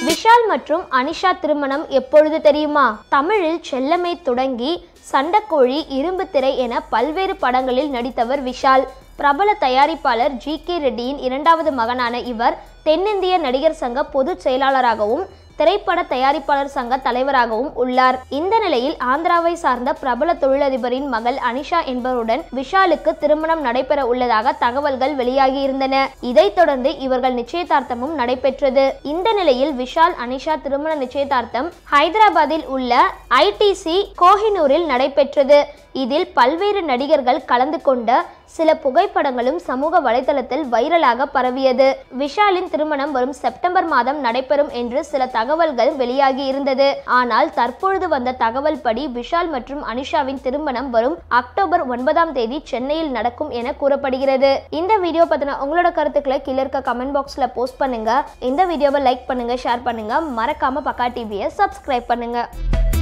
விஷால் மற்றும் அனிஷா திருமணம் எப்பொழுது தெரியுமா தமிழில் செல்லமை தொடங்கி சண்டக்கோழி இரும்பு திரை என பல்வேறு படங்களில் நடித்தவர் விஷால் பிரபல தயாரிப்பாளர் ஜி கே ரெட்டியின் இரண்டாவது மகனான இவர் தென்னிந்திய நடிகர் சங்க பொதுச் செயலாளராகவும் திரைப்பட தயாரிப்பாளர் சங்க தலைவராகவும் உள்ளார் இந்த நிலையில் ஆந்திராவை சார்ந்த பிரபல தொழிலதிபரின் மகள் அனிஷா என்பவருடன் விஷாலுக்கு திருமணம் நடைபெற உள்ளதாக தகவல்கள் வெளியாகி இருந்தன இதைத் தொடர்ந்து இவர்கள் நிச்சயதார்த்தமும் நடைபெற்றது இந்த நிலையில் விஷால் அனிஷா திருமண நிச்சயதார்த்தம் ஹைதராபாத்தில் உள்ள ஐடிசி கோஹினூரில் நடைபெற்றது இதில் பல்வேறு நடிகர்கள் கலந்து கொண்ட சில புகைப்படங்களும் சமூக வலைதளத்தில் வைரலாக பரவியது விஷாலின் திருமணம் வரும் செப்டம்பர் மாதம் நடைபெறும் என்று சில தகவல்கள் வெளியாகி இருந்தது ஆனால் தற்பொழுது வந்த தகவல் படி விஷால் மற்றும் அனிஷாவின் திருமணம் வரும் அக்டோபர் ஒன்பதாம் தேதி சென்னையில் நடக்கும் என கூறப்படுகிறது இந்த வீடியோ பத்தின உங்களோட கருத்துக்களை கீழே இருக்க கமெண்ட் பாக்ஸ்ல போஸ்ட் பண்ணுங்க இந்த வீடியோவை லைக் பண்ணுங்க ஷேர் பண்ணுங்க மறக்காம பக்கா டிவியை சப்ஸ்கிரைப் பண்ணுங்க